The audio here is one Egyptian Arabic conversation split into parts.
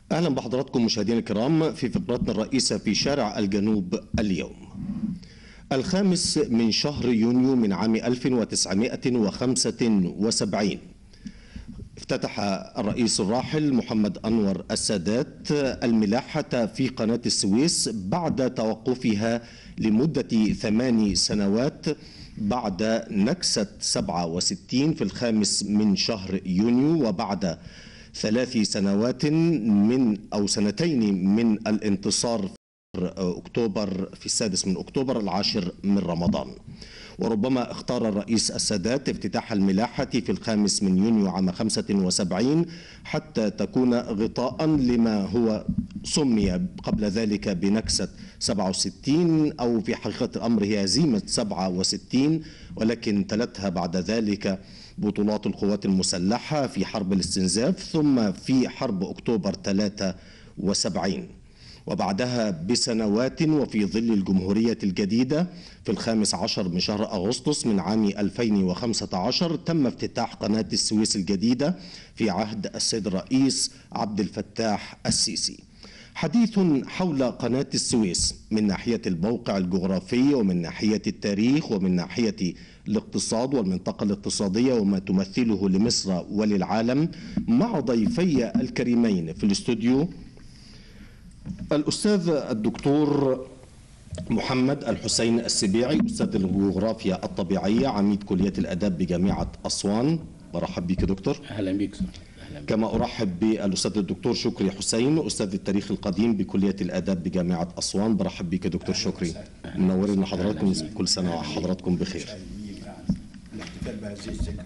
أهلا بحضراتكم مشاهدينا الكرام في فقرتنا الرئيسة في شارع الجنوب اليوم الخامس من شهر يونيو من عام 1975 افتتح الرئيس الراحل محمد أنور السادات الملاحة في قناة السويس بعد توقفها لمدة ثماني سنوات بعد نكسة 67 في الخامس من شهر يونيو وبعد ثلاث سنوات من أو سنتين من الانتصار في أكتوبر في السادس من أكتوبر العاشر من رمضان وربما اختار الرئيس السادات افتتاح الملاحة في الخامس من يونيو عام 75 حتى تكون غطاء لما هو سمي قبل ذلك بنكسة 67 أو في حقيقة الأمر هي هزيمة 67 ولكن تلتها بعد ذلك بطولات القوات المسلحة في حرب الاستنزاف ثم في حرب أكتوبر 73 وبعدها بسنوات وفي ظل الجمهورية الجديدة في الخامس عشر من شهر أغسطس من عام 2015 تم افتتاح قناة السويس الجديدة في عهد السيد الرئيس عبد الفتاح السيسي حديث حول قناة السويس من ناحية الموقع الجغرافي ومن ناحية التاريخ ومن ناحية الاقتصاد والمنطقة الاقتصادية وما تمثله لمصر وللعالم مع ضيفي الكريمين في الاستوديو الأستاذ الدكتور محمد الحسين السبيعي أستاذ الجغرافيا الطبيعية عميد كلية الأداب بجامعة أسوان برحب بك دكتور اهلا بك اهلا بك كما أرحب بالأستاذ الدكتور شكري حسين أستاذ التاريخ القديم بكلية الآداب بجامعة أسوان برحب بك دكتور شكري منورين حضراتكم كل سنة وحضراتكم بخير الاحتفال بهذه الذكرى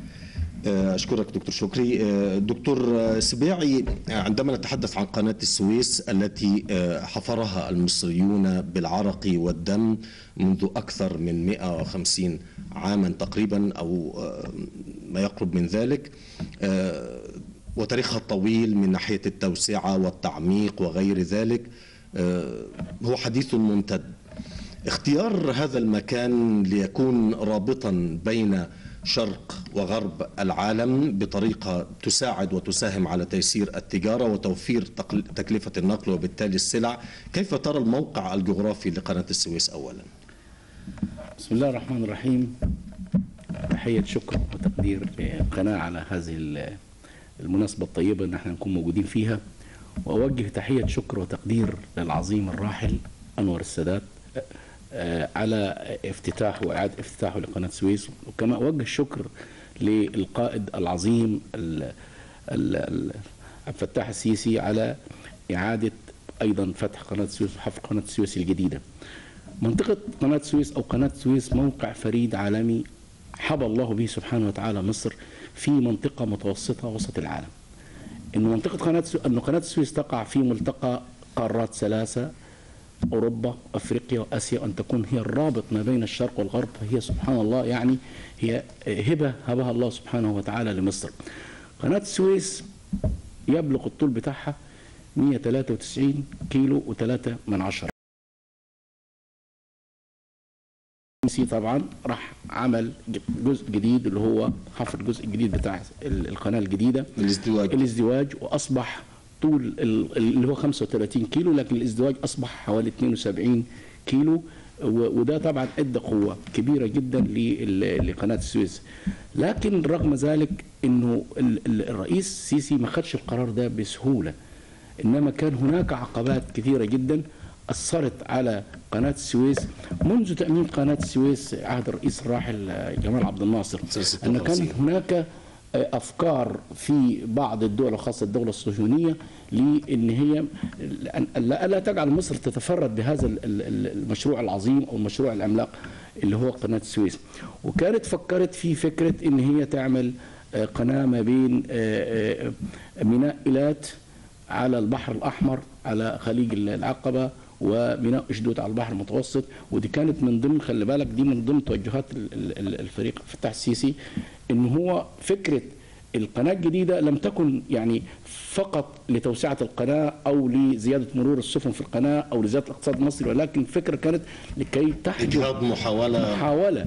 أشكرك دكتور شكري دكتور سبيعي عندما نتحدث عن قناة السويس التي حفرها المصريون بالعرق والدم منذ أكثر من 150 عاما تقريبا أو ما يقرب من ذلك وتاريخها الطويل من ناحية التوسعة والتعميق وغير ذلك هو حديث ممتد اختيار هذا المكان ليكون رابطا بين شرق وغرب العالم بطريقة تساعد وتساهم على تيسير التجارة وتوفير تقل- تكلفة النقل وبالتالي السلع كيف ترى الموقع الجغرافي لقناة السويس أولا بسم الله الرحمن الرحيم تحية شكر وتقدير للقناة على هذه ال- المناسبة الطيبة ان احنا نكون موجودين فيها واوجه تحية شكر وتقدير للعظيم الراحل انور السادات آه، على افتتاح واعادة افتتاحه لقناة السويس وكما اوجه الشكر للقائد العظيم ال- ال- ال- عبد الفتاح السيسي على اعادة ايضا فتح قناة السويس وحفر قناة السويس الجديدة منطقة قناة السويس أو قناة السويس موقع فريد عالمي حبى الله به سبحانه وتعالى مصر في منطقة متوسطة وسط العالم إن منطقة قناة السويس أن قناة السويس تقع في ملتقى قارات ثلاثة أوروبا أفريقيا وآسيا وأن تكون هي الرابط ما بين الشرق والغرب فهي سبحان الله يعني هي هبة هبها الله سبحانه وتعالى لمصر قناة السويس يبلغ الطول بتاعها 193 كيلو و3 من عشرة سي طبعا راح عمل جزء جديد اللي هو حفر الجزء الجديد بتاع ال- القناه الجديده الازدواج الازدواج واصبح طول ال- اللي هو 35 كيلو لكن الازدواج اصبح حوالي 72 كيلو و- وده طبعا ادى قوه كبيره جدا لل- لقناه السويس لكن رغم ذلك انه ال- ال- الرئيس السيسي ما خدش القرار ده بسهوله انما كان هناك عقبات كثيره جدا اثرت على قناه السويس منذ تاميم قناه السويس عهد الرئيس الراحل آه، جمال عبد الناصر سنة ان 56. كان هناك آه، افكار في بعض الدول وخاصه الدوله الصهيونيه لان هي لأن- لا لا تجعل مصر تتفرد بهذا ال- ال- المشروع العظيم او المشروع العملاق اللي هو قناه السويس وكانت فكرت في فكره ان هي تعمل آه، قناه ما بين آه، آه، ميناء ايلات على البحر الأحمر على خليج العقبة وميناء أشدود على البحر المتوسط ودي كانت من ضمن خلي بالك دي من ضمن توجهات ال- ال- ال- الفريق فتح السيسي إن هو فكرة القناة الجديدة لم تكن يعني فقط لتوسعة القناة أو لزيادة مرور السفن في القناة أو لزيادة الاقتصاد المصري ولكن الفكرة كانت لكي تحجب إجهاض محاولة محاولة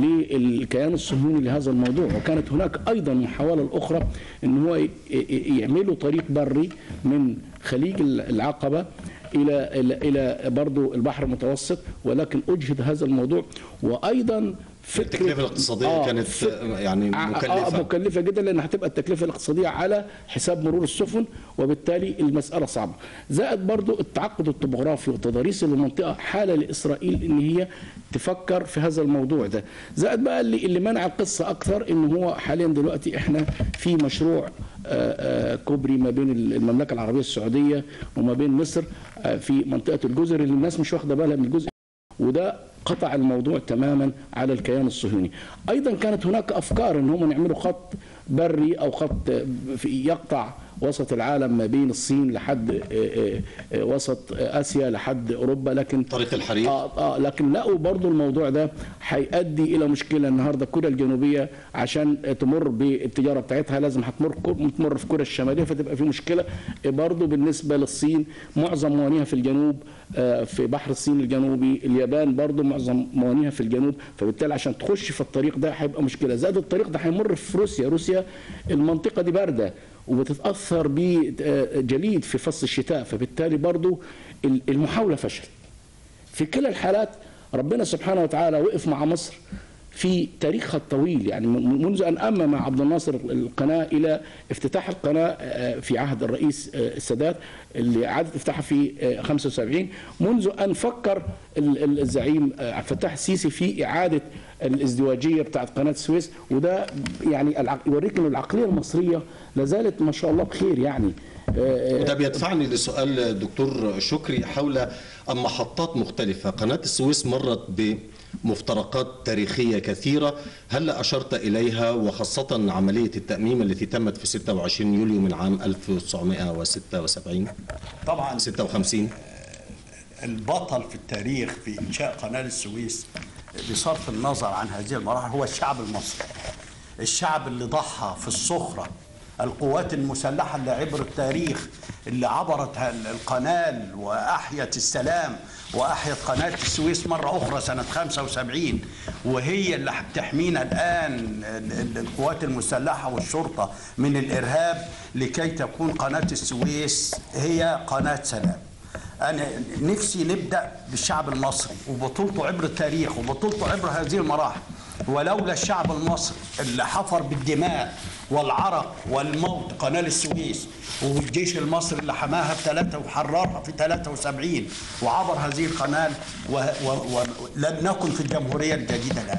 للكيان الصهيوني لهذا الموضوع وكانت هناك أيضا محاولة الأخرى أن هو ي- ي- يعملوا طريق بري من خليج العقبة إلى إلى إلى برضه البحر المتوسط ولكن أجهد هذا الموضوع وأيضا فكرة- التكلفة الاقتصادية كانت فك- يعني آه، مكلفة. آه مكلفة جدا لأن هتبقى التكلفة الاقتصادية على حساب مرور السفن وبالتالي المسألة صعبة زائد برضو التعقد الطبوغرافي والتضاريس للمنطقة حالة لإسرائيل إن هي تفكر في هذا الموضوع ده زائد بقى اللي, اللي منع القصة أكثر إن هو حاليا دلوقتي إحنا في مشروع آه، آه، كوبري ما بين المملكة العربية السعودية وما بين مصر آه، في منطقة الجزر اللي الناس مش واخدة بالها من الجزء وده قطع الموضوع تماما على الكيان الصهيوني ايضا كانت هناك افكار ان هم يعملوا خط بري او خط في- يقطع وسط العالم ما بين الصين لحد آه، آه، آه، وسط اسيا لحد اوروبا لكن طريق الحرير اه اه لكن لقوا برضو الموضوع ده هيؤدي الى مشكله النهارده كوريا الجنوبيه عشان تمر بالتجاره بتاعتها لازم هتمر كو- تمر في كوريا الشماليه فتبقى في مشكله برضو بالنسبه للصين معظم موانيها في الجنوب آه، في بحر الصين الجنوبي اليابان برضو معظم موانيها في الجنوب فبالتالي عشان تخش في الطريق ده هيبقى مشكله زائد الطريق ده هيمر في روسيا روسيا المنطقه دي بارده وبتتاثر بجليد في فصل الشتاء فبالتالي برضو المحاوله فشلت في كلا الحالات ربنا سبحانه وتعالى وقف مع مصر في تاريخها الطويل يعني من- منذ ان امم مع عبد الناصر القناه الى افتتاح القناه آه، في عهد الرئيس آه، السادات اللي اعاد افتتاحها في آه، 75 منذ ان فكر ال- ال- الزعيم آه، عبد الفتاح السيسي في اعاده الازدواجيه بتاعت قناه السويس وده يعني الع- يوريك ان العقليه المصريه لا زالت ما شاء الله بخير يعني آه، وده بيدفعني لسؤال دكتور شكري حول محطات مختلفة قناة السويس مرت بمفترقات تاريخية كثيرة هل أشرت إليها وخاصة عملية التأميم التي تمت في 26 يوليو من عام 1976 طبعا 56 البطل في التاريخ في انشاء قناه السويس بصرف النظر عن هذه المراحل هو الشعب المصري الشعب اللي ضحى في الصخره القوات المسلحه اللي عبر التاريخ اللي عبرت ال- القناه واحيت السلام واحيت قناه السويس مره اخرى سنه 75 وهي اللي بتحمينا الان ال- ال- القوات المسلحه والشرطه من الارهاب لكي تكون قناه السويس هي قناه سلام أنا نفسي نبدأ بالشعب المصري وبطولته عبر التاريخ وبطولته عبر هذه المراحل ولولا الشعب المصري اللي حفر بالدماء والعرق والموت قناة السويس والجيش المصري اللي حماها في ثلاثة وحررها في 73 وعبر هذه القناة ولم و... و... لم نكن في الجمهورية الجديدة الآن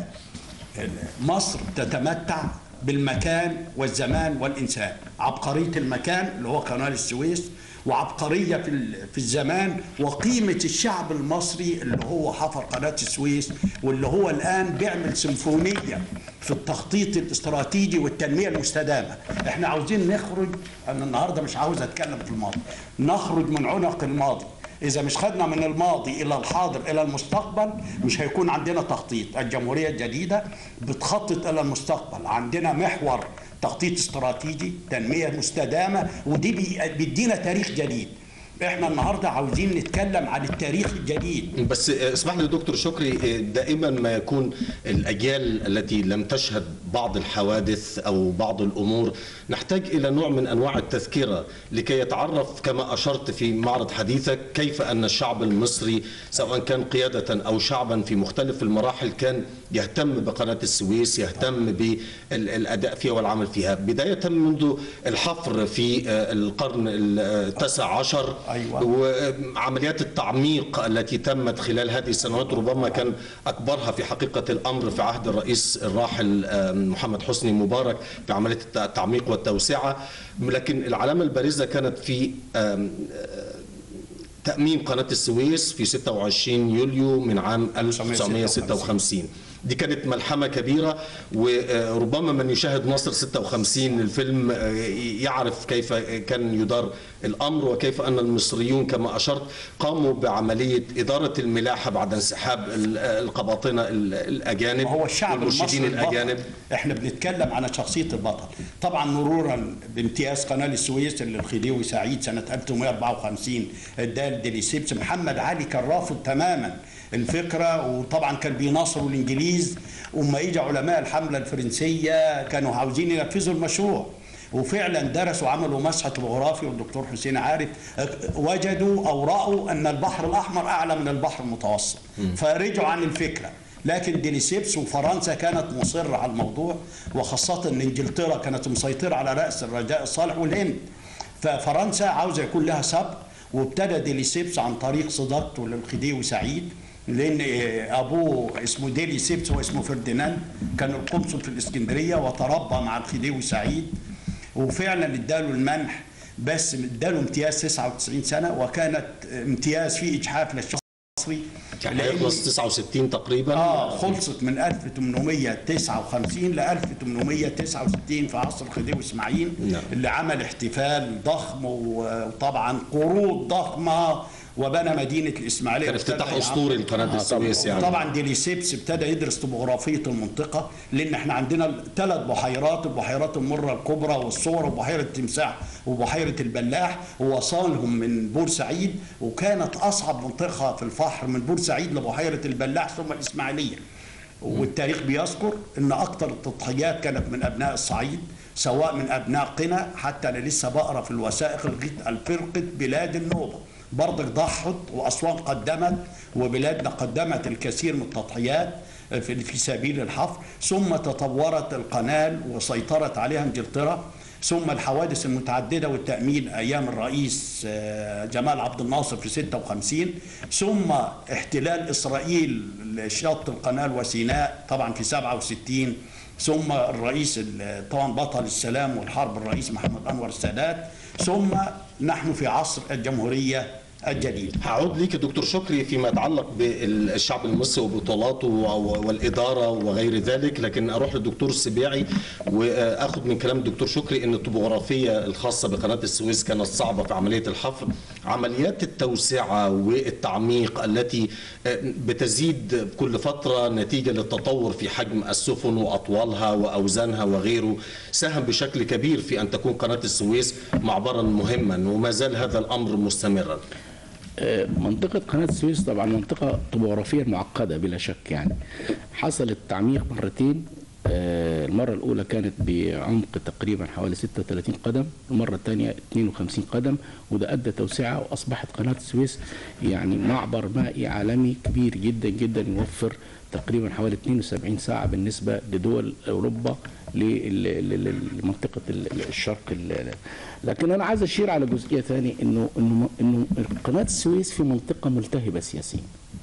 مصر تتمتع بالمكان والزمان والإنسان عبقرية المكان اللي هو قناة السويس وعبقرية في ال- في الزمان وقيمة الشعب المصري اللي هو حفر قناة السويس واللي هو الآن بيعمل سيمفونية في التخطيط الاستراتيجي والتنمية المستدامة احنا عاوزين نخرج أنا النهاردة مش عاوز أتكلم في الماضي نخرج من عنق الماضي إذا مش خدنا من الماضي إلى الحاضر إلى المستقبل مش هيكون عندنا تخطيط الجمهورية الجديدة بتخطط إلى المستقبل عندنا محور تخطيط استراتيجي تنمية مستدامة ودي بي- بيدينا تاريخ جديد احنا النهارده عاوزين نتكلم عن التاريخ الجديد بس اسمح لي دكتور شكري دائما ما يكون الاجيال التي لم تشهد بعض الحوادث او بعض الامور نحتاج الى نوع من انواع التذكره لكي يتعرف كما اشرت في معرض حديثك كيف ان الشعب المصري سواء كان قياده او شعبا في مختلف المراحل كان يهتم بقناه السويس يهتم بالاداء فيها والعمل فيها بدايه منذ الحفر في القرن التاسع عشر أيوة. وعمليات التعميق التي تمت خلال هذه السنوات ربما كان أكبرها في حقيقة الأمر في عهد الرئيس الراحل آم، محمد حسني مبارك في عملية التعميق والتوسعة لكن العلامة البارزة كانت في آم، تأميم قناة السويس في 26 يوليو من عام 1956 دي كانت ملحمة كبيرة وربما من يشاهد ناصر 56 الفيلم آه، يعرف كيف كان يدار الأمر وكيف أن المصريون كما أشرت قاموا بعملية إدارة الملاحة بعد انسحاب ال- القباطنة ال- الأجانب هو الشعب والمرشدين المصري الأجانب البطل. احنا بنتكلم على شخصيه البطل طبعا مرورا بامتياز قناه السويس اللي الخديوي سعيد سنه 1854 اداه لديليسيبس محمد علي كان رافض تماما الفكره وطبعا كان بيناصروا الانجليز وما اجى علماء الحمله الفرنسيه كانوا عاوزين ينفذوا المشروع وفعلا درسوا عملوا مسح طبوغرافي والدكتور حسين عارف وجدوا او راوا ان البحر الاحمر اعلى من البحر المتوسط فرجعوا عن الفكره لكن ديليسيبس وفرنسا كانت مصرة على الموضوع وخاصة ان انجلترا كانت مسيطرة على رأس الرجاء الصالح والهند ففرنسا عاوزة يكون لها سبق وابتدى ديليسيبس عن طريق صداقته للخديوي سعيد لان ابوه اسمه ديليسيبس واسمه فرديناند كان القنصل في الاسكندريه وتربى مع الخديوي سعيد وفعلا اداله المنح بس اداله امتياز 99 سنه وكانت امتياز فيه اجحاف للشخص المصري يعني لأن- هيخلص 69 تقريبا اه خلصت من 1859 ل 1869 في عصر الخديوي اسماعيل نعم. اللي عمل احتفال ضخم و- وطبعا قروض ضخمه وبنى مدينه الاسماعيليه كان افتتاح وابتدى اسطوري لقناه السويس يعني طبعا ديليسيبس ابتدى يدرس طبوغرافيه المنطقه لان احنا عندنا ثلاث بحيرات البحيرات المره الكبرى والصغرى وبحيره التمساح وبحيره البلاح ووصلهم من بورسعيد وكانت اصعب منطقه في الفحر من بورسعيد لبحيره البلاح ثم الاسماعيليه والتاريخ بيذكر ان اكثر التضحيات كانت من ابناء الصعيد سواء من ابناء قنا حتى انا لسه بقرا في الوثائق لغايه الفرقه بلاد النوبه برضك ضحت واسوان قدمت وبلادنا قدمت الكثير من التضحيات في في سبيل الحفر ثم تطورت القناه وسيطرت عليها انجلترا ثم الحوادث المتعدده والتامين ايام الرئيس آه، جمال عبد الناصر في 56 ثم احتلال اسرائيل لشط القناه وسيناء طبعا في 67 ثم الرئيس ال- طبعا بطل السلام والحرب الرئيس محمد انور السادات ثم نحن في عصر الجمهوريه الجديد هعود ليك يا دكتور شكري فيما يتعلق بالشعب المصري وبطولاته و- والاداره وغير ذلك لكن اروح للدكتور السبيعي واخذ من كلام الدكتور شكري ان الطبوغرافيه الخاصه بقناه السويس كانت صعبه في عمليه الحفر عمليات التوسعه والتعميق التي بتزيد كل فتره نتيجه للتطور في حجم السفن واطوالها واوزانها وغيره ساهم بشكل كبير في ان تكون قناه السويس معبرا مهما وما زال هذا الامر مستمرا آه، منطقة قناة السويس طبعا منطقة طبوغرافيا معقدة بلا شك يعني حصل التعميق مرتين آه، المرة الأولى كانت بعمق تقريبا حوالي 36 قدم المرة الثانية 52 قدم وده أدى توسعة وأصبحت قناة السويس يعني معبر مائي عالمي كبير جدا جدا يوفر تقريبا حوالي 72 ساعة بالنسبة لدول أوروبا لل- لل- لمنطقة ال- ال- الشرق ال- لكن أنا عايز أشير على جزئية ثانية إنه إنه إنه قناة السويس في منطقة ملتهبة سياسيا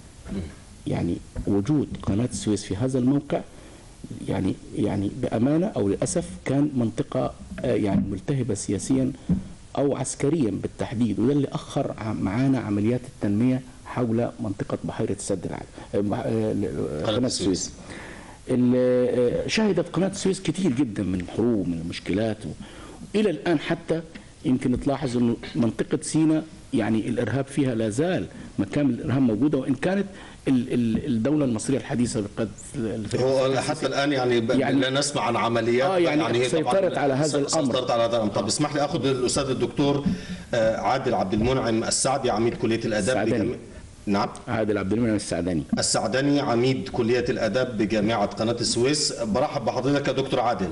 يعني وجود قناة السويس في هذا الموقع يعني يعني بأمانة أو للأسف كان منطقة آه، يعني ملتهبة سياسيا أو عسكريا بالتحديد وده اللي أخر ع- معانا عمليات التنمية حول منطقة بحيرة السد العالي آه، بح- آه، قناة السويس ال- آه، شهدت قناة السويس كتير جدا من الحروب من المشكلات و- إلى الآن حتى يمكن تلاحظ أنه منطقة سيناء يعني الإرهاب فيها لا زال مكان الإرهاب موجودة وإن كانت ال- ال- الدولة المصرية الحديثة قد هو حتى الان يعني, ب... يعني- لا نسمع عن عمليات آه، يعني هي طبعاً سيطرت على هذا س- الأمر. سيطرت على هذا الامر طب اسمح لي اخذ الاستاذ الدكتور آه، عادل عبد المنعم السعدي عميد كليه الاداب السعدني. بجامعة- نعم عادل عبد المنعم السعداني السعداني عميد كليه الاداب بجامعه قناه السويس برحب بحضرتك يا دكتور عادل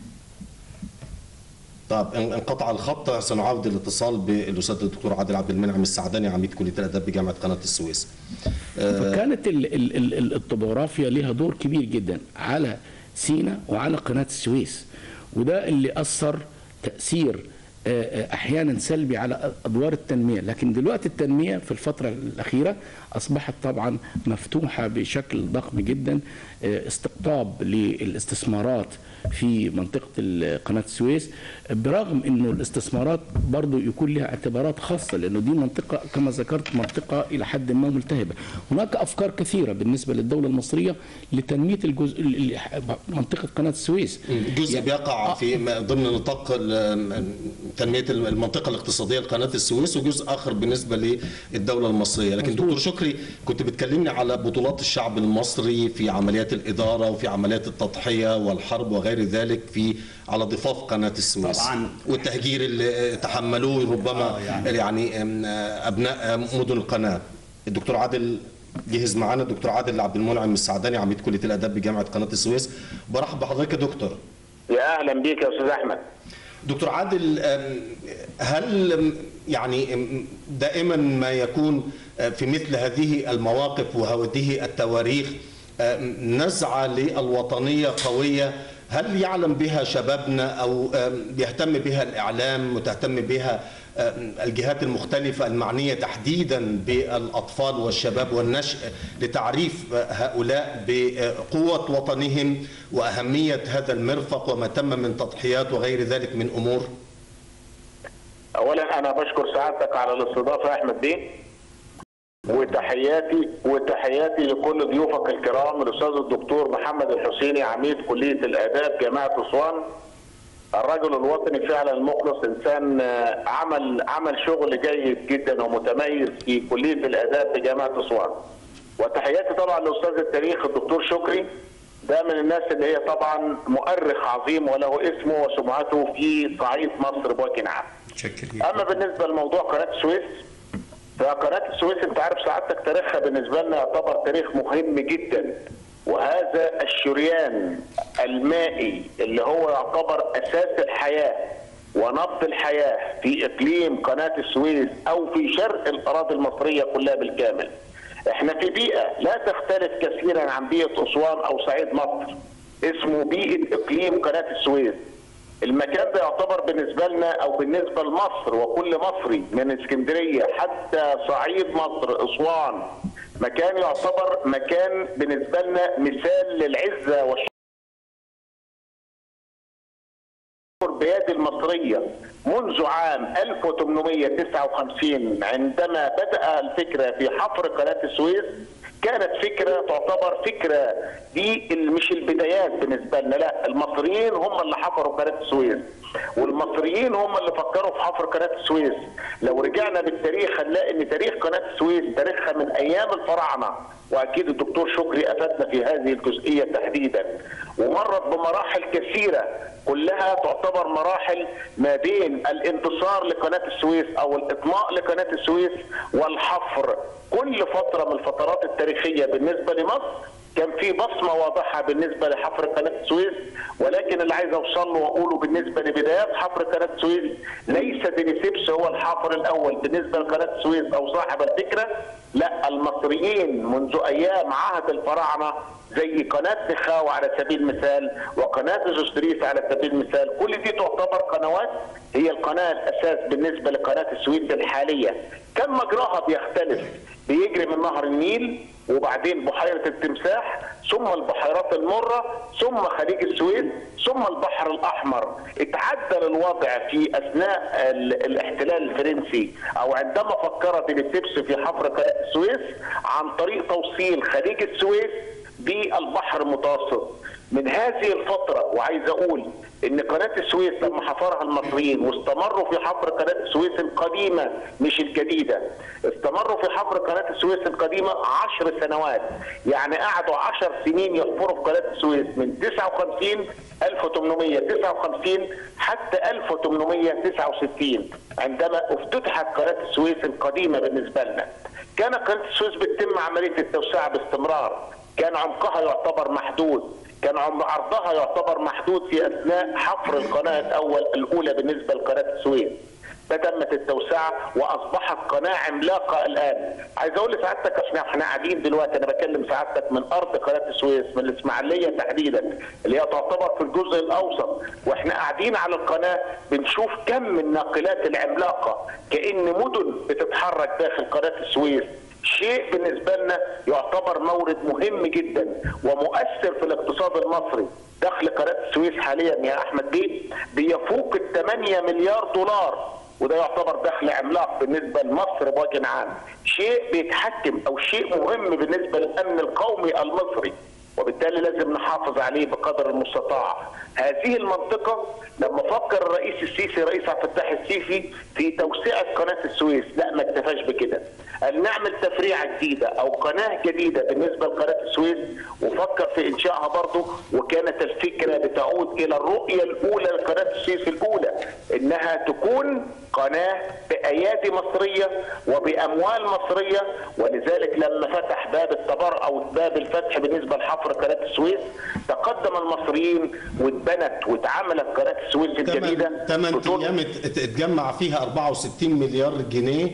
طب ان- انقطع الخط سنعاود الاتصال بالاستاذ الدكتور عادل عبد المنعم السعداني عميد كليه الاداب بجامعه قناه السويس فكانت ال- ال- ال- ال- الطبوغرافيا لها دور كبير جدا على سيناء وعلى قناة السويس وده اللي أثر تأثير آه، احيانا سلبي على ادوار التنميه لكن دلوقتي التنميه في الفتره الاخيره اصبحت طبعا مفتوحه بشكل ضخم جدا آه، استقطاب للاستثمارات في منطقه ال- قناه السويس برغم انه الاستثمارات برضو يكون لها اعتبارات خاصه لانه دي منطقه كما ذكرت منطقه الى حد ما ملتهبه هناك افكار كثيره بالنسبه للدوله المصريه لتنميه الجزء ال- ال- منطقه قناه السويس جزء بيقع في م- ضمن نطاق ال- تنميه المنطقه الاقتصاديه لقناه السويس وجزء اخر بالنسبه للدوله المصريه لكن مظبوط. دكتور شكري كنت بتكلمني على بطولات الشعب المصري في عمليات الاداره وفي عمليات التضحيه والحرب وغير ذلك في على ضفاف قناه السويس طبعاً. والتهجير اللي تحملوه ربما آه، يعني, يعني. يعني أم، ابناء مدن القناه الدكتور عادل جهز معانا الدكتور عادل عبد المنعم السعداني عميد كليه الاداب بجامعه قناه السويس برحب بحضرتك يا دكتور يا اهلا بيك يا استاذ احمد دكتور عادل أم، هل أم، يعني أم، دائما ما يكون أه، في مثل هذه المواقف وهذه التواريخ أم، نزعة للوطنية قوية هل يعلم بها شبابنا أو أم، يهتم بها الإعلام وتهتم بها أم، الجهات المختلفة المعنية تحديدا بالأطفال والشباب والنشء لتعريف هؤلاء بقوة وطنهم وأهمية هذا المرفق وما تم من تضحيات وغير ذلك من أمور اولا انا بشكر سعادتك على الاستضافه يا احمد بيه وتحياتي وتحياتي لكل ضيوفك الكرام الاستاذ الدكتور محمد الحسيني عميد كليه الاداب جامعه اسوان الرجل الوطني فعلا المخلص انسان آه، عمل عمل شغل جيد جدا ومتميز في كليه الاداب بجامعه اسوان وتحياتي طبعا لاستاذ التاريخ الدكتور شكري ده من الناس اللي هي طبعا مؤرخ عظيم وله اسمه وسمعته في صعيد مصر بوجه عام شكرا اما بالنسبه لموضوع قناه السويس فقناه السويس انت عارف سعادتك تاريخها بالنسبه لنا يعتبر تاريخ مهم جدا وهذا الشريان المائي اللي هو يعتبر اساس الحياه ونبض الحياه في اقليم قناه السويس او في شرق الاراضي المصريه كلها بالكامل. احنا في بيئه لا تختلف كثيرا عن بيئه اسوان او صعيد مصر. اسمه بيئه اقليم قناه السويس. المكان ده يعتبر بالنسبه لنا او بالنسبه لمصر وكل مصري من اسكندريه حتى صعيد مصر اسوان مكان يعتبر مكان بالنسبه لنا مثال للعزه والشرف البياد المصرية منذ عام 1859 عندما بدأ الفكرة في حفر قناة السويس كانت فكرة تعتبر فكرة دي ال- مش البدايات بالنسبة لنا لا المصريين هم اللي حفروا قناة السويس والمصريين هم اللي فكروا في حفر قناة السويس لو رجعنا بالتاريخ هنلاقي ان تاريخ قناة السويس تاريخها من ايام الفراعنة واكيد الدكتور شكري افادنا في هذه الجزئية تحديدا ومرت بمراحل كثيرة كلها تعتبر مراحل ما بين الانتصار لقناة السويس او الاطماء لقناة السويس والحفر كل فترة من الفترات التاريخية بالنسبة لمصر كان في بصمه واضحه بالنسبه لحفر قناه السويس ولكن اللي عايز اوصل له واقوله بالنسبه لبدايات حفر قناه السويس ليس دينيسيبس هو الحافر الاول بالنسبه لقناه السويس او صاحب الفكره لا المصريين منذ ايام عهد الفراعنه زي قناه نخاو على سبيل المثال وقناه جوستريس على سبيل المثال كل دي تعتبر قنوات هي القناه الاساس بالنسبه لقناه السويس الحاليه كان مجراها بيختلف بيجري من نهر النيل وبعدين بحيرة التمساح ثم البحيرات المرة ثم خليج السويس ثم البحر الأحمر اتعدل الوضع في أثناء ال- الاحتلال الفرنسي أو عندما فكرت السبس في حفر قناة السويس عن طريق توصيل خليج السويس بالبحر المتوسط من هذه الفترة وعايز أقول إن قناة السويس لما حفرها المصريين واستمروا في حفر قناة السويس القديمة مش الجديدة استمروا في حفر قناة السويس القديمة عشر سنوات يعني قعدوا عشر سنين يحفروا في قناة السويس من 59 1859 حتى 1869 عندما افتتحت قناة السويس القديمة بالنسبة لنا كان قناة السويس بتتم عملية التوسعة باستمرار كان عمقها يعتبر محدود كان عم- عرضها يعتبر محدود في اثناء حفر القناه الاول الاولى بالنسبه لقناه السويس فتمت التوسعه واصبحت قناه عملاقه الان عايز اقول لسعادتك احنا احنا قاعدين دلوقتي انا بكلم سعادتك من ارض قناه السويس من الاسماعيليه تحديدا اللي هي تعتبر في الجزء الاوسط واحنا قاعدين على القناه بنشوف كم من الناقلات العملاقه كان مدن بتتحرك داخل قناه السويس شيء بالنسبه لنا يعتبر مورد مهم جدا ومؤثر في الاقتصاد المصري دخل قناه السويس حاليا يا احمد بيه بيفوق ال 8 مليار دولار وده يعتبر دخل عملاق بالنسبه لمصر بوجه عام شيء بيتحكم او شيء مهم بالنسبه للامن القومي المصري وبالتالي لازم نحافظ عليه بقدر المستطاع هذه المنطقة لما فكر الرئيس السيسي رئيس عبد الفتاح السيسي في توسعة قناة السويس لا ما اكتفاش بكده قال نعمل تفريعة جديدة أو قناة جديدة بالنسبة لقناة السويس وفكر في إنشائها برضه وكانت الفكرة بتعود إلى الرؤية الأولى لقناة السويس الأولى إنها تكون قناة بأيادي مصرية وبأموال مصرية ولذلك لما فتح باب التبر أو باب الفتح بالنسبة لحفر قناة السويس تقدم المصريين واتبنت واتعملت قناة السويس الجديدة ثمان بطول- ايام ات- اتجمع فيها 64 مليار جنيه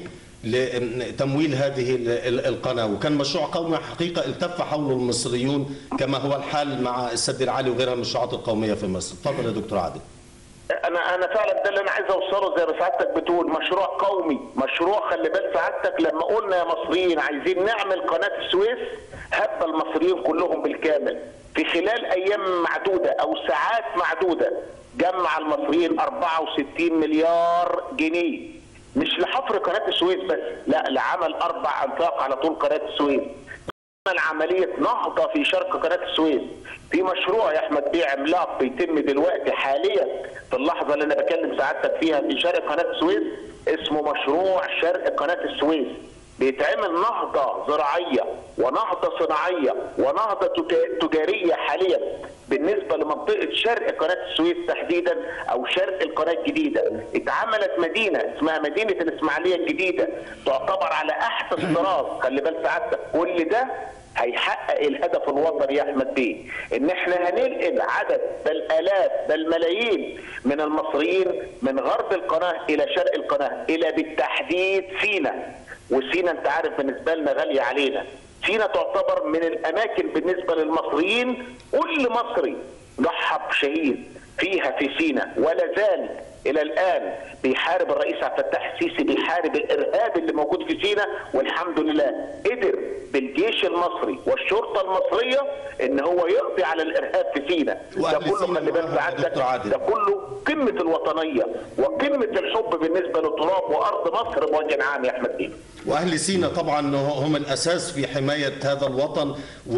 لتمويل هذه ال- ال- القناه وكان مشروع قومي حقيقه التف حوله المصريون كما هو الحال مع السد العالي وغيرها من المشروعات القوميه في مصر تفضل يا دكتور عادل انا انا فعلا ده اللي انا عايز اوصله زي ما سعادتك بتقول مشروع قومي مشروع خلي بال سعادتك لما قلنا يا مصريين عايزين نعمل قناه السويس هب المصريين كلهم بالكامل في خلال ايام معدوده او ساعات معدوده جمع المصريين 64 مليار جنيه مش لحفر قناه السويس بس لا لعمل اربع انفاق على طول قناه السويس عمل عملية نهضة في شرق قناة السويس في مشروع يا أحمد بيه عملاق بيتم دلوقتي حاليا في اللحظة اللي أنا بكلم سعادتك فيها في شرق قناة السويس اسمه مشروع شرق قناة السويس بيتعمل نهضة زراعية ونهضة صناعية ونهضة تجا- تجارية حاليا بالنسبة لمنطقة شرق قناة السويس تحديدا أو شرق القناة الجديدة اتعملت مدينة اسمها مدينة الإسماعيلية الجديدة تعتبر على أحدث طراز خلي بال سعادتك كل ده هيحقق الهدف الوطني يا احمد بيه ان احنا هننقل عدد بل الاف بل ملايين من المصريين من غرب القناه الى شرق القناه الى بالتحديد سينا وسينا انت عارف بالنسبه لنا غاليه علينا سينا تعتبر من الاماكن بالنسبه للمصريين كل مصري ضحى بشهيد فيها في سينا ولا زال الى الان بيحارب الرئيس عبد الفتاح السيسي بيحارب الارهاب اللي موجود في سينا والحمد لله قدر بالجيش المصري والشرطه المصريه ان هو يقضي على الارهاب في سينا ده وأهل كله سينا خلي بالك معاهم يا سعادتك دكتور عادل. ده كله قمه الوطنيه وقمه الحب بالنسبه للتراب وارض مصر بوجه عام يا احمد بيه واهل سينا طبعا هم الاساس في حمايه هذا الوطن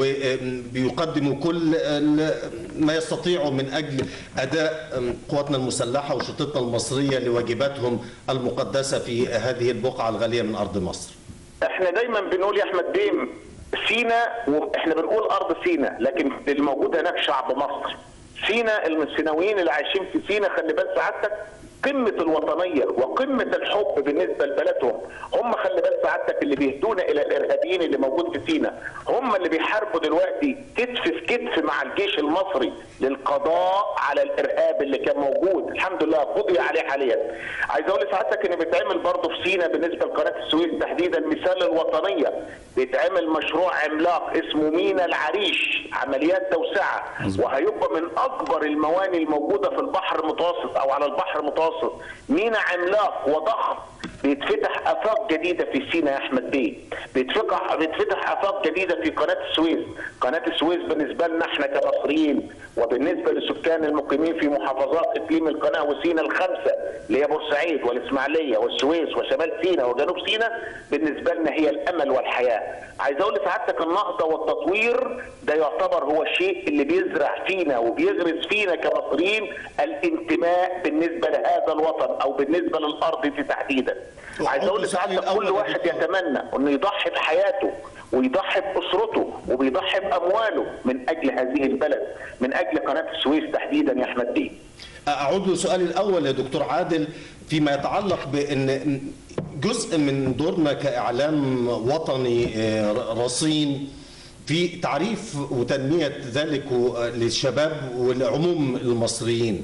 وبيقدموا كل ال- ما يستطيعوا من اجل اداء قواتنا المسلحه وشرطتنا المصريه لواجباتهم المقدسه في هذه البقعه الغاليه من ارض مصر. احنا دايما بنقول يا احمد بيه سينا واحنا بنقول ارض سينا لكن اللي موجود هناك شعب مصر سينا السيناويين اللي عايشين في سينا خلي بال سعادتك قمة الوطنية وقمة الحب بالنسبة لبلدهم هم خلي بال سعادتك اللي بيهدونا إلى الإرهابيين اللي موجود في سينا هم اللي بيحاربوا دلوقتي كتف في كتف مع الجيش المصري للقضاء على الإرهاب اللي كان موجود الحمد لله قضي عليه حاليا عايز أقول لسعادتك إن بيتعمل برضه في سينا بالنسبة لقناة السويس تحديدا مثال الوطنية بيتعمل مشروع عملاق اسمه مينا العريش عمليات توسعة وهيبقى من أكبر المواني الموجودة في البحر المتوسط أو على البحر المتوسط مينا عملاق وضخم بيتفتح افاق جديده في سينا يا احمد بيه بيتفتح بيتفتح افاق جديده في قناه السويس قناه السويس بالنسبه لنا احنا كمصريين وبالنسبه لسكان المقيمين في محافظات اقليم القناه وسينا الخمسه اللي هي بورسعيد والاسماعيليه والسويس وشمال سينا وجنوب سينا بالنسبه لنا هي الامل والحياه عايز اقول لسعادتك النهضه والتطوير ده يعتبر هو الشيء اللي بيزرع فينا وبيغرس فينا كمصريين الانتماء بالنسبه لهذا الوطن او بالنسبه للارض دي تحديدا عايز اقول وعود سؤالي لسعادتك كل الأول يا واحد دكتور. يتمنى انه يضحي بحياته ويضحي باسرته وبيضحي بامواله من اجل هذه البلد من اجل قناه السويس تحديدا يا احمد بيه أعود لسؤالي الأول يا دكتور عادل فيما يتعلق بأن جزء من دورنا كإعلام وطني آه، رصين في تعريف وتنمية ذلك للشباب والعموم المصريين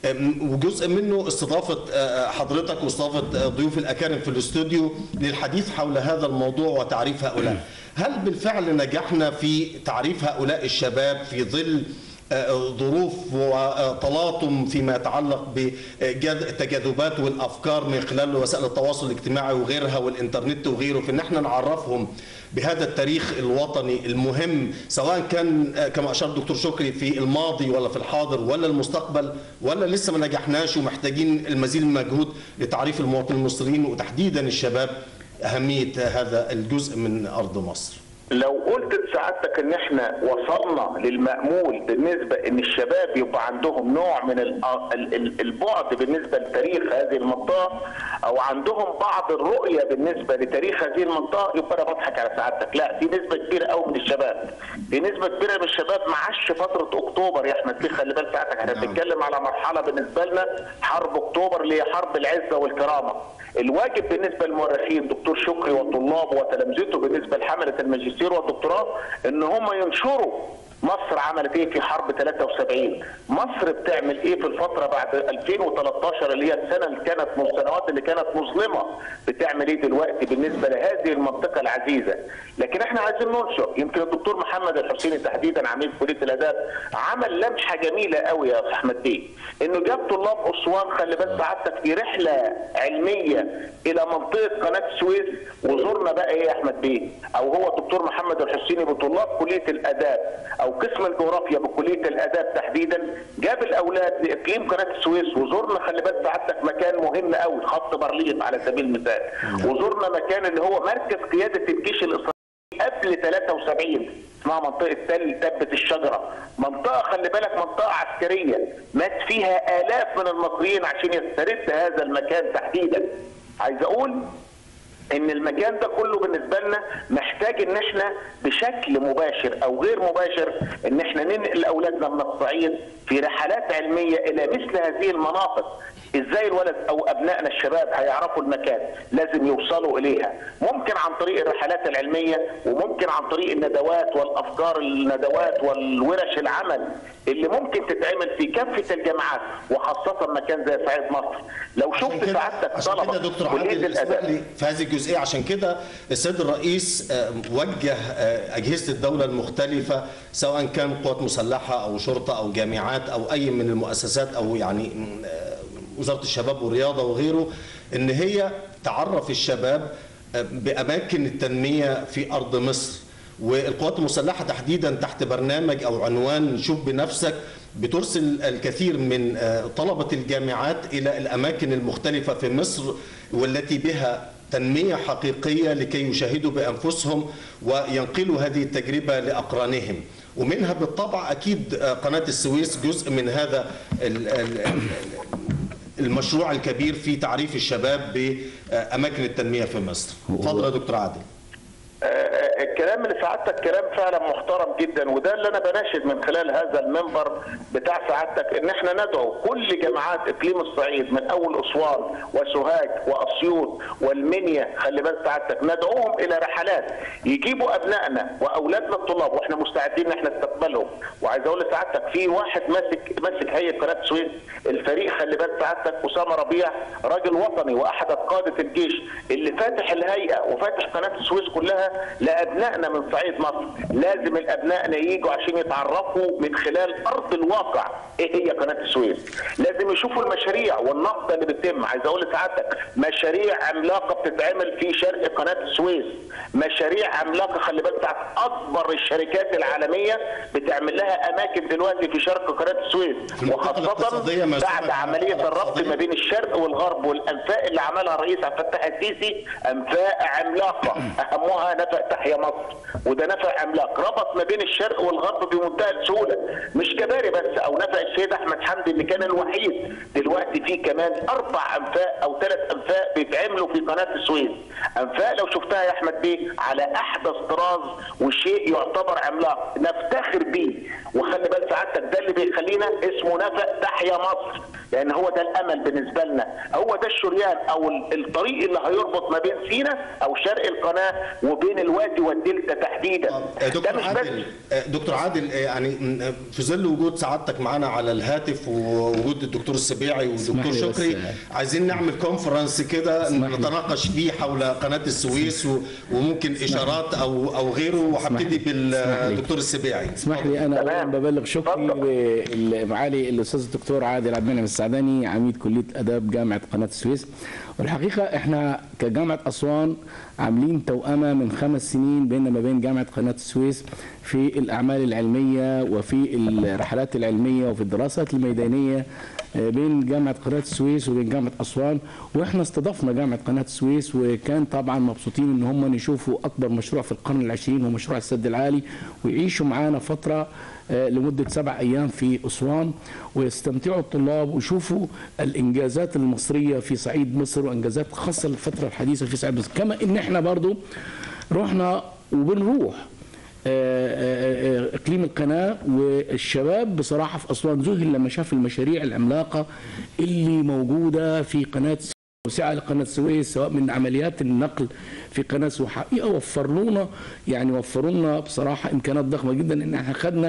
أم، وجزء منه استضافه آه، حضرتك واستضافه آه، ضيوف الاكارم في الاستوديو للحديث حول هذا الموضوع وتعريف هؤلاء هل بالفعل نجحنا في تعريف هؤلاء الشباب في ظل آه، ظروف وتلاطم فيما يتعلق بالتجاذبات والافكار من خلال وسائل التواصل الاجتماعي وغيرها والانترنت وغيره في ان احنا نعرفهم بهذا التاريخ الوطني المهم سواء كان آه، كما اشار الدكتور شكري في الماضي ولا في الحاضر ولا المستقبل ولا لسه ما نجحناش ومحتاجين المزيد من المجهود لتعريف المواطنين المصريين وتحديدا الشباب اهميه هذا الجزء من ارض مصر. لو قلت لسعادتك ان احنا وصلنا للمأمول بالنسبة ان الشباب يبقى عندهم نوع من ال- ال- ال- البعد بالنسبة لتاريخ هذه المنطقة او عندهم بعض الرؤية بالنسبة لتاريخ هذه المنطقة يبقى انا بضحك على سعادتك لا في نسبة كبيرة قوي من الشباب في نسبة كبيرة من الشباب ما عاش فترة اكتوبر يا احمد بيه خلي بال سعادتك احنا بنتكلم على مرحلة بالنسبة لنا حرب اكتوبر اللي هي حرب العزة والكرامة الواجب بالنسبه للمؤرخين دكتور شكري وطلابه وتلامذته بالنسبه لحمله الماجستير والدكتوراه ان هم ينشروا مصر عملت ايه في حرب 73 مصر بتعمل ايه في الفتره بعد 2013 اللي هي السنه اللي كانت من السنوات اللي كانت مظلمه بتعمل ايه دلوقتي بالنسبه لهذه المنطقه العزيزه لكن احنا عايزين ننشر يمكن الدكتور محمد الحسيني تحديدا عميد كليه الاداب عمل لمحه جميله قوي يا استاذ احمد بيه انه جاب طلاب اسوان خلي بال سعادتك في رحله علميه الى منطقه قناه السويس وزرنا بقى ايه يا احمد بيه او هو الدكتور محمد الحسيني بطلاب كليه الاداب او قسم الجغرافيا بكليه الاداب تحديدا جاب الاولاد لاقليم قناه السويس وزرنا خلي بال سعادتك مكان مهم قوي خط بارليف على سبيل المثال وزرنا مكان اللي هو مركز قياده الجيش الاسرائيلي قبل 73 اسمها منطقه تل تبت الشجره منطقه خلي بالك منطقه عسكريه مات فيها الاف من المصريين عشان يسترد هذا المكان تحديدا عايز اقول ان المكان ده كله بالنسبه لنا محتاج ان احنا بشكل مباشر او غير مباشر ان احنا ننقل اولادنا من الصعيد في رحلات علميه الى مثل هذه المناطق ازاي الولد او ابنائنا الشباب هيعرفوا المكان لازم يوصلوا اليها ممكن عن طريق الرحلات العلميه وممكن عن طريق الندوات والافكار الندوات والورش العمل اللي ممكن تتعمل في كافه الجامعات وخاصه مكان زي صعيد مصر لو عشان شفت كده سعادتك عشان كده طلبه دكتور كليه عادل اسمح الاداب لي في هذه الجزئيه عشان كده السيد الرئيس آه، وجه آه، اجهزه الدوله المختلفه سواء كان قوات مسلحه او شرطه او جامعات او اي من المؤسسات او يعني آه، وزاره الشباب والرياضه وغيره ان هي تعرف الشباب آه، باماكن التنميه في ارض مصر والقوات المسلحه تحديدا تحت برنامج او عنوان شوف بنفسك بترسل الكثير من آه، طلبه الجامعات الى الاماكن المختلفه في مصر والتي بها تنميه حقيقيه لكي يشاهدوا بانفسهم وينقلوا هذه التجربه لاقرانهم ومنها بالطبع اكيد آه، قناه السويس جزء من هذا ال- ال- ال- المشروع الكبير في تعريف الشباب باماكن التنميه في مصر. اتفضل يا دكتور عادل. آه، الكلام اللي سعادتك كلام فعلا محترم جدا وده اللي انا بناشد من خلال هذا المنبر بتاع سعادتك ان احنا ندعو كل جامعات اقليم الصعيد من اول اسوان وسوهاج واسيوط والمنيا خلي بال سعادتك ندعوهم الى رحلات يجيبوا ابنائنا واولادنا الطلاب واحنا مستعدين ان احنا نستقبلهم وعايز اقول لسعادتك في واحد ماسك ماسك هيئه قناه السويس الفريق خلي بال سعادتك اسامه ربيع راجل وطني واحد قاده الجيش اللي فاتح الهيئه وفاتح قناه السويس كلها لابنائنا من صعيد مصر لازم الابنائنا ييجوا عشان يتعرفوا من خلال ارض الواقع ايه هي قناه السويس لازم يشوفوا المشاريع والنهضه اللي بتتم عايز اقول لسعادتك مشاريع عملاقه بتتعمل في شرق قناه السويس مشاريع عملاقه خلي بالك بتاعت اكبر الشركات العالميه بتعمل لها اماكن دلوقتي في شرق قناه السويس المنطقة الاقتصادية وخاصه ما بعد زالت عمليه المنطقة الربط الاقتصادية. ما بين الشرق والغرب والانفاق اللي عملها الرئيس عبد الفتاح السيسي انفاق عملاقه اهمها نفق تحيا مصر وده نفق عملاق ربط ما بين الشرق والغرب بمنتهى السهوله مش كباري بس او نفق السيد احمد حمدي اللي كان الوحيد دلوقتي في كمان اربع انفاق او ثلاث انفاق بيتعملوا في قناه السويس انفاق لو شفتها يا احمد بيه على احدث طراز وشيء يعتبر عملاق نفتخر بيه وخلي بال سعادتك ده اللي بيخلينا اسمه نفق تحيا مصر لان هو ده الامل بالنسبه لنا هو ده الشريان او ال- الطريق اللي هيربط ما بين سينا او شرق القناه وبين الوادي والدلتا انت تحديدا آه، ده دكتور مش بس عادل آه، دكتور عادل آه، يعني م- في ظل وجود سعادتك معنا على الهاتف ووجود الدكتور السبيعي اسمح والدكتور لي بس، شكري آه، عايزين نعمل كونفرنس كده اسمح لي. نتناقش فيه حول قناه السويس و- وممكن اشارات او او غيره وهبتدي اسمح لي. بالدكتور السبيعي اسمح لي انا تمام. اولا ببلغ شكري اتفضل. لمعالي الاستاذ الدكتور عادل عبد المنعم السعداني عميد كليه اداب جامعه قناه السويس والحقيقه احنا كجامعه اسوان عاملين توأمه من خمس سنين بيننا ما بين جامعه قناه السويس في الاعمال العلميه وفي الرحلات العلميه وفي الدراسات الميدانيه آه، بين جامعه قناه السويس وبين جامعه اسوان واحنا استضفنا جامعه قناه السويس وكان طبعا مبسوطين ان هم يشوفوا اكبر مشروع في القرن العشرين هو مشروع السد العالي ويعيشوا معانا فتره آه، لمده سبع ايام في اسوان ويستمتعوا الطلاب ويشوفوا الانجازات المصريه في صعيد مصر وانجازات خاصه للفتره الحديثه في صعيد مصر كما ان احنا برضو رحنا وبنروح آه، آه، آه، اقليم القناه والشباب بصراحه في اسوان ذهل لما شاف المشاريع العملاقه اللي موجوده في قناه توسعه لقناه السويس سواء من عمليات النقل في قناه السويس حقيقه وفر لنا يعني وفروا لنا بصراحه امكانات ضخمه جدا ان احنا خدنا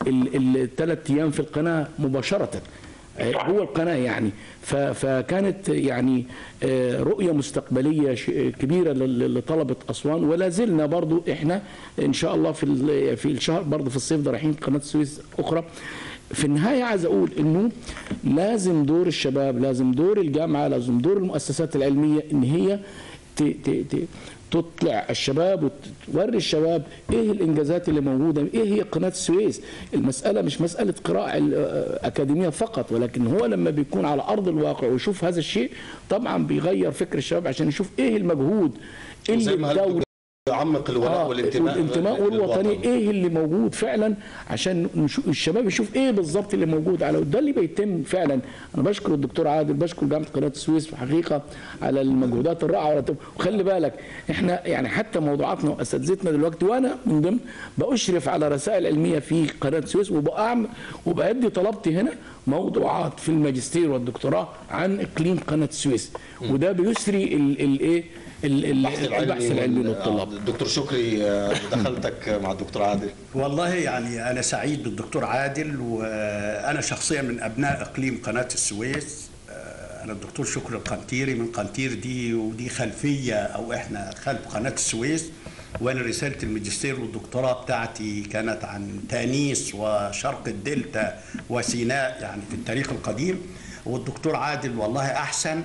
الثلاث ايام في القناه مباشره آه، جوه القناه يعني ف- فكانت يعني آه، رؤيه مستقبليه ش- كبيره لل- لطلبه اسوان ولا زلنا برضو احنا ان شاء الله في ال- في الشهر برضو في الصيف ده رايحين قناه السويس اخرى في النهايه عايز اقول انه لازم دور الشباب لازم دور الجامعه لازم دور المؤسسات العلميه ان هي ت- ت- ت- تطلع الشباب وتوري الشباب ايه الانجازات اللي موجوده ايه هي قناه السويس المساله مش مساله قراءه ال- اكاديميه فقط ولكن هو لما بيكون على ارض الواقع ويشوف هذا الشيء طبعا بيغير فكر الشباب عشان يشوف ايه المجهود اللي زي ما قال الدوله يعمق الولاء آه، والانتماء والانتماء للوطن. والوطني ايه اللي موجود فعلا عشان نشوف الشباب يشوف ايه بالظبط اللي موجود على ده اللي بيتم فعلا انا بشكر الدكتور عادل بشكر جامعه قناه السويس في حقيقه على المجهودات الرائعه والتم- وخلي بالك احنا يعني حتى موضوعاتنا واساتذتنا دلوقتي وانا من ضمن باشرف على رسائل علميه في قناه السويس وبأعمل وبأدي طلبتي هنا موضوعات في الماجستير والدكتوراه عن اقليم قناه السويس وده بيسري الايه البحث العلمي البحث العلمي وال- للطلاب آه، الدكتور شكري آه، دخلتك مع الدكتور عادل والله يعني أنا سعيد بالدكتور عادل وأنا شخصيا من أبناء إقليم قناة السويس أنا الدكتور شكري القنطيري من قنطير دي ودي خلفية أو إحنا خلف قناة السويس وأنا رسالة الماجستير والدكتوراه بتاعتي كانت عن تانيس وشرق الدلتا وسيناء يعني في التاريخ القديم والدكتور عادل والله أحسن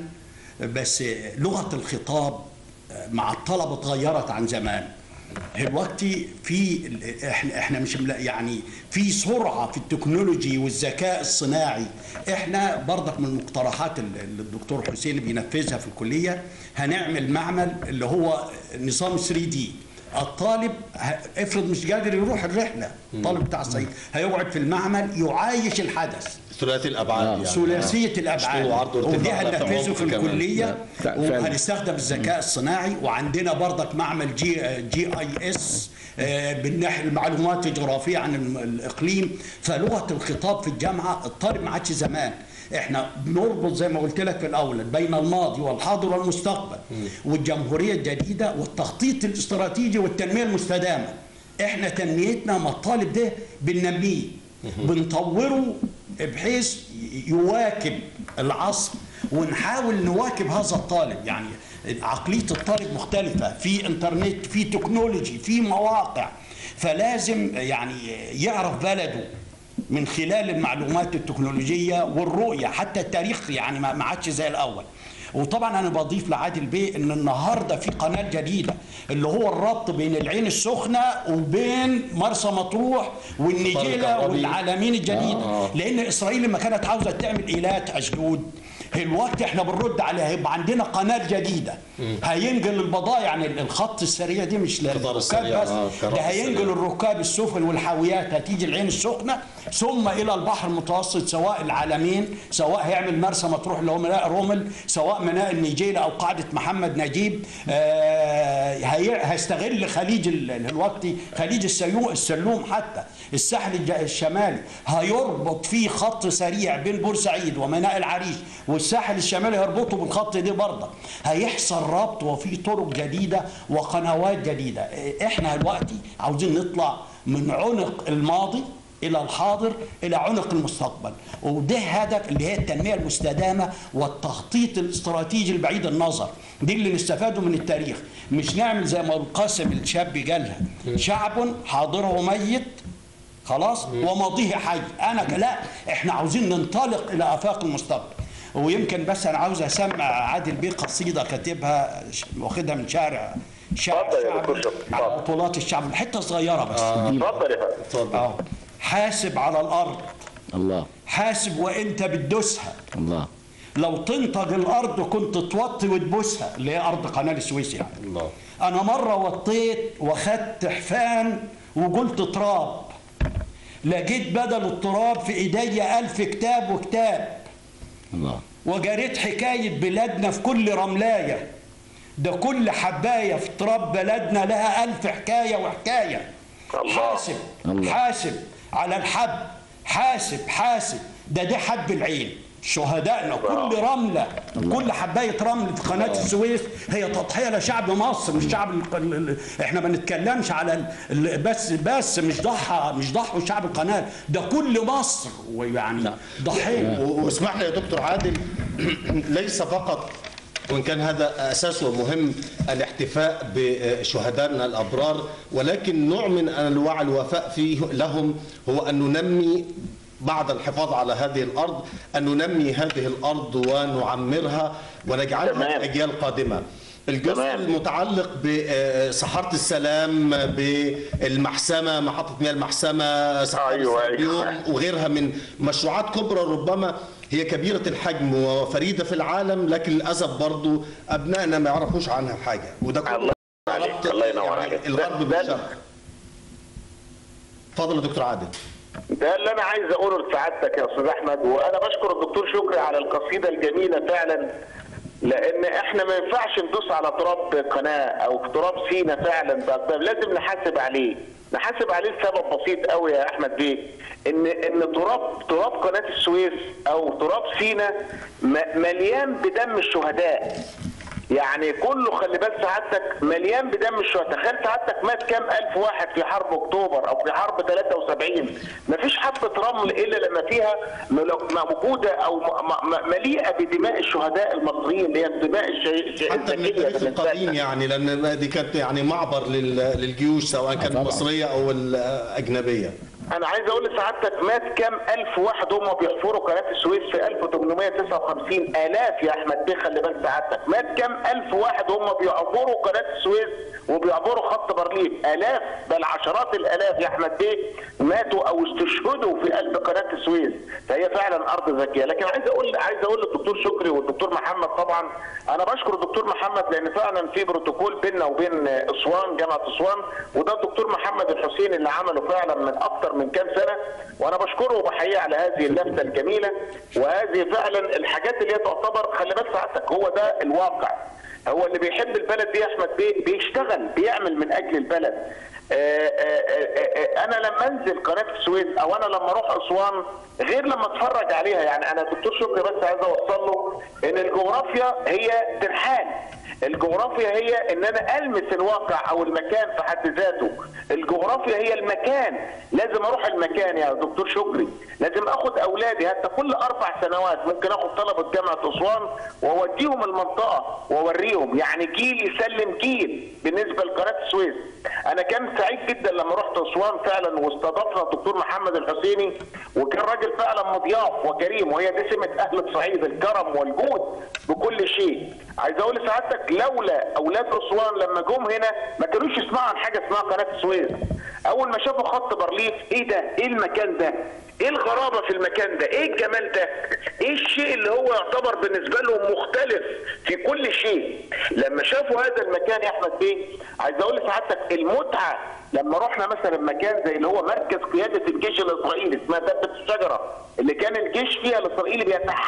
بس لغة الخطاب مع الطلبة اتغيرت عن زمان دلوقتي في احنا احنا مش ملا- يعني في سرعه في التكنولوجي والذكاء الصناعي احنا برضك من المقترحات اللي اللي الدكتور حسين بينفذها في الكليه هنعمل معمل اللي هو نظام 3 دي الطالب ه- افرض مش قادر يروح الرحله الطالب بتاع الصعيد هيقعد في المعمل يعايش الحدث ثلاثي الابعاد يعني ثلاثيه الابعاد طول وعرض وارتفاع ودي لا، هننفذه عمق في كمان. الكليه لا، فعلا. وهنستخدم الذكاء الصناعي وعندنا برضك معمل جي جي اي اس بالناحيه المعلومات الجغرافيه عن الم- الاقليم فلغه الخطاب في الجامعه الطالب ما عادش زمان احنا بنربط زي ما قلت لك في الاول بين الماضي والحاضر والمستقبل والجمهوريه الجديده والتخطيط الاستراتيجي والتنميه المستدامه احنا تنميتنا مع الطالب ده بننميه بنطوره بحيث يواكب العصر ونحاول نواكب هذا الطالب يعني عقلية الطالب مختلفة في انترنت في تكنولوجي في مواقع فلازم يعني يعرف بلده من خلال المعلومات التكنولوجية والرؤية حتى التاريخ يعني ما ما عادش زي الأول وطبعا انا بضيف لعادل بيه ان النهارده في قناه جديده اللي هو الربط بين العين السخنه وبين مرسى مطروح والنجيله الكهربي. والعالمين الجديده لان اسرائيل لما كانت عاوزه تعمل ايلات اشدود الوقت احنا بنرد عليها هيبقى عندنا قناه جديده هينقل البضائع يعني الخط السريع دي مش القطار للركاب السريع، بس آه، ده الكهرباء هينقل السريع. الركاب السفن والحاويات هتيجي العين السخنه ثم الى البحر المتوسط سواء العالمين سواء هيعمل مرسى مطروح اللي هو ميناء رومل سواء ميناء النيجيله او قاعده محمد نجيب آه، هي- هيستغل خليج ال- الوقتي خليج السيو- السلوم حتى الساحل الج- الشمالي هيربط فيه خط سريع بين بورسعيد وميناء العريش والساحل الشمالي هيربطه بالخط ده برضه هيحصل الربط وفي طرق جديده وقنوات جديده احنا دلوقتي عاوزين نطلع من عنق الماضي الى الحاضر الى عنق المستقبل وده هدف اللي هي التنميه المستدامه والتخطيط الاستراتيجي البعيد النظر دي اللي نستفاده من التاريخ مش نعمل زي ما القاسم الشاب قالها شعب حاضره ميت خلاص وماضيه حي انا ك- لا احنا عاوزين ننطلق الى افاق المستقبل ويمكن بس انا عاوز اسمع عادل بيه قصيده كاتبها ش- واخدها من شارع شعر اتفضل يا دكتور شعبي شكري، على اتفضل. بطولات الشعب حته صغيره بس اتفضل يا فندم اتفضل اه حاسب على الارض الله حاسب وانت بتدوسها الله لو تنتج الارض كنت توطي وتبوسها اللي هي ارض قناه السويس يعني الله انا مره وطيت واخدت حفان وقلت تراب لقيت بدل التراب في ايديا ألف كتاب وكتاب الله وجريت حكاية بلادنا في كل رملاية ده كل حباية في تراب بلدنا لها ألف حكاية وحكاية الله. حاسب الله. حاسب على الحب حاسب حاسب ده ده حب العين شهدائنا كل رملة كل حباية رمل في قناة السويس هي تضحية لشعب مصر مش شعب ال... ال... ال... احنا ما نتكلمش على ال... ال... بس بس مش ضحى مش ضحوا شعب القناة ده كل مصر ويعني ضحية و- واسمح لي يا دكتور عادل ليس فقط وان كان هذا اساسه مهم الاحتفاء بشهدائنا الابرار ولكن نوع من انواع الوفاء فيه لهم هو ان ننمي بعد الحفاظ على هذه الارض ان ننمي هذه الارض ونعمرها ونجعلها تمام. لاجيال قادمه الجزء تمام. المتعلق بصحارة السلام بالمحسمة محطة مياه المحسمة صحارة أيوة، أيوة. اليوم وغيرها من مشروعات كبرى ربما هي كبيرة الحجم وفريدة في العالم لكن للأسف برضو أبنائنا ما يعرفوش عنها حاجة وده كله الله عليك ربط الله ينور يعني عليك الغرب ده- بالشرق اتفضل يا دكتور عادل ده اللي انا عايز اقوله لسعادتك يا استاذ احمد وانا بشكر الدكتور شكري على القصيده الجميله فعلا لان احنا ما ينفعش ندوس على تراب قناه او تراب سينا فعلا ده لازم نحاسب عليه نحاسب عليه لسبب بسيط قوي يا احمد بيه ان ان تراب تراب قناه السويس او تراب سينا م- مليان بدم الشهداء يعني كله خلي بال سعادتك مليان بدم الشهداء تخيل سعادتك مات كام الف واحد في حرب اكتوبر او في حرب 73 مفيش حبه رمل الا لما فيها ملو- موجوده او م- م- مليئه بدماء الشهداء المصريين اللي هي الدماء الشهيدة حتى من التاريخ القديم يعني لأن دي كانت يعني معبر لل- للجيوش سواء كانت طبعاً. المصرية أو الأجنبية انا عايز اقول لسعادتك مات كام الف واحد هم بيحفروا قناه السويس في 1859 الاف يا احمد بيه خلي بال سعادتك مات كام الف واحد هم بيعبروا قناه السويس وبيعبروا خط بارليف الاف بل عشرات الالاف يا احمد بيه ماتوا او استشهدوا في قلب قناه السويس فهي فعلا ارض ذكيه لكن عايز اقول عايز اقول للدكتور شكري والدكتور محمد طبعا انا بشكر الدكتور محمد لان فعلا في بروتوكول بيننا وبين اسوان جامعه اسوان وده الدكتور محمد الحسين اللي عمله فعلا من اكتر من كام سنه وانا بشكره وبحييه على هذه اللفته الجميله وهذه فعلا الحاجات اللي هي تعتبر خلي بالك سعادتك هو ده الواقع هو اللي بيحب البلد دي يا احمد بيه بيشتغل بيعمل من اجل البلد آه، آه، آه، آه، انا لما انزل قناه السويس او انا لما اروح اسوان غير لما اتفرج عليها يعني انا دكتور شكري بس عايز اوصل له ان الجغرافيا هي ترحال الجغرافيا هي ان انا المس الواقع او المكان في حد ذاته الجغرافيا هي المكان لازم اروح المكان يا دكتور شكري لازم اخد اولادي حتى كل اربع سنوات ممكن اخد طلبه جامعه اسوان واوديهم المنطقه واوريهم يعني جيل يسلم جيل بالنسبه لقناه السويس انا كان سعيد جدا لما رحت اسوان فعلا واستضافنا الدكتور محمد الحسيني وكان راجل فعلا مضياف وكريم وهي دي سمه اهل الصعيد الكرم والجود بكل شيء عايز اقول لسعادتك لولا اولاد اسوان لما جم هنا ما كانوش يسمعوا عن حاجه اسمها قناه السويس اول ما شافوا خط بارليف ايه ده ايه المكان ده ايه الغرابه في المكان ده ايه الجمال ده ايه الشيء اللي هو يعتبر بالنسبه لهم مختلف في كل شيء لما شافوا هذا المكان يا احمد بيه عايز اقول لسعادتك المتعه لما رحنا مثلا مكان زي اللي هو مركز قياده الجيش الاسرائيلي اسمها دبه الشجره اللي كان الجيش فيها الاسرائيلي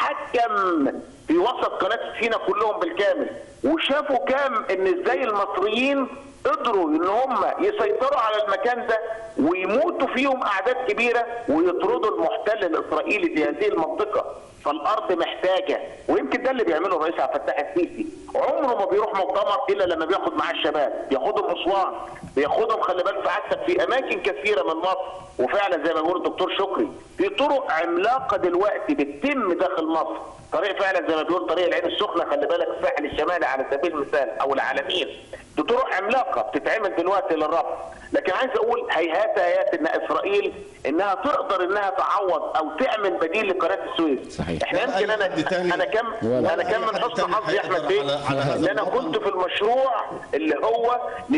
بيتحكم في وسط قناه سينا كلهم بالكامل وشافوا كام ان ازاي المصريين قدروا ان هم يسيطروا على المكان ده ويموتوا فيهم اعداد كبيره ويطردوا المحتل الاسرائيلي في هذه المنطقه فالارض محتاجه ويمكن ده اللي بيعمله الرئيس عبد الفتاح السيسي عمره ما بيروح مؤتمر الا لما بياخد معاه الشباب بياخدهم اسوان بياخدهم خلي بالك سعادتك في اماكن كثيره من مصر وفعلا زي ما بيقول الدكتور شكري في طرق عملاقه دلوقتي بتتم داخل مصر طريق فعلا زي ما بيقول طريق العين السخنه خلي بالك الساحل الشمالي على سبيل المثال او العالمين دي طرق عملاقه بتتعمل دلوقتي للربط لكن عايز اقول هيهات هيات ان اسرائيل انها تقدر انها تعوض او تعمل بديل لقناه السويس صحيح. احنا لا، يمكن أي انا حد تاني- انا كم ولا انا كم أي من حد حسن تاني حظي يا احمد هيقدر بيه على- على هذا ان انا الموضوع. كنت في المشروع اللي هو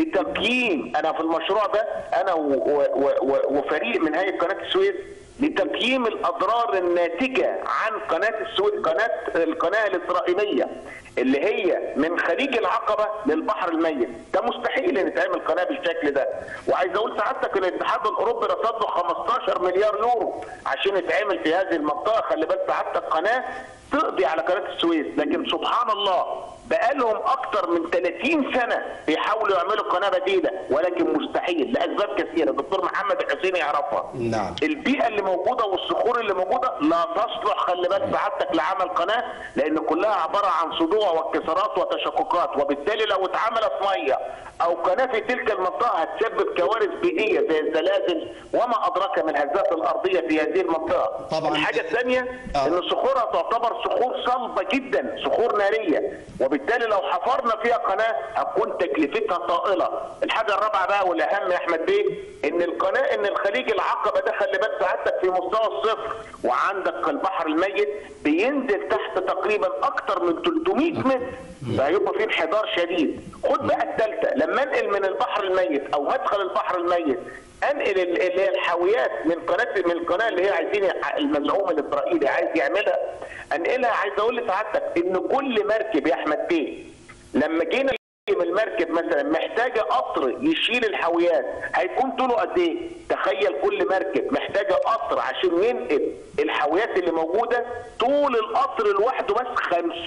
لتقييم انا في المشروع ده انا و- و- و- وفريق من هيئه قناه السويس لتقييم الاضرار الناتجه عن قناه السويس قناه القناه الاسرائيليه اللي هي من خليج العقبه للبحر الميت ده مستحيل ان تعمل قناه بالشكل ده وعايز اقول سعادتك ان الاتحاد الاوروبي رصد له 15 مليار يورو عشان يتعمل في هذه المنطقه خلي بالك سعادتك قناه تقضي على قناه السويس لكن سبحان الله بقالهم اكتر من 30 سنه بيحاولوا يعملوا قناه بديله ولكن مستحيل لاسباب كثيره الدكتور محمد الحسيني يعرفها نعم. البيئه اللي موجوده والصخور اللي موجوده لا تصلح خلي بالك سعادتك لعمل قناه لان كلها عباره عن صدوع وانكسارات وتشققات وبالتالي لو اتعملت ميه او قناه في تلك المنطقه هتسبب كوارث بيئيه زي الزلازل وما ادراك من الهزات الارضيه في هذه المنطقه طبعاً. الحاجه الثانيه آه. ان صخورها تعتبر صخور صلبه جدا صخور ناريه وبالتالي لو حفرنا فيها قناه هتكون تكلفتها طائله الحاجه الرابعه بقى والاهم يا احمد بيه ان القناه ان الخليج العقبه ده خلي بالك سعادتك في مستوى الصفر وعندك البحر الميت بينزل تحت تقريبا اكتر من 300 متر فهيبقى في انحدار شديد خد بقى الثالثه لما انقل من البحر الميت او مدخل البحر الميت انقل ال- اللي هي الحاويات من قناه من القناه اللي هي عايزين يع- المزعوم الاسرائيلي عايز يعملها انقلها عايز اقول لسعادتك ان كل مركب يا احمد بيه لما جينا نقيم المركب مثلا محتاجه قطر يشيل الحاويات هيكون طوله قد ايه؟ تخيل كل مركب محتاجه قطر عشان ينقل الحاويات اللي موجوده طول القطر لوحده بس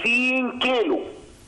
50 كيلو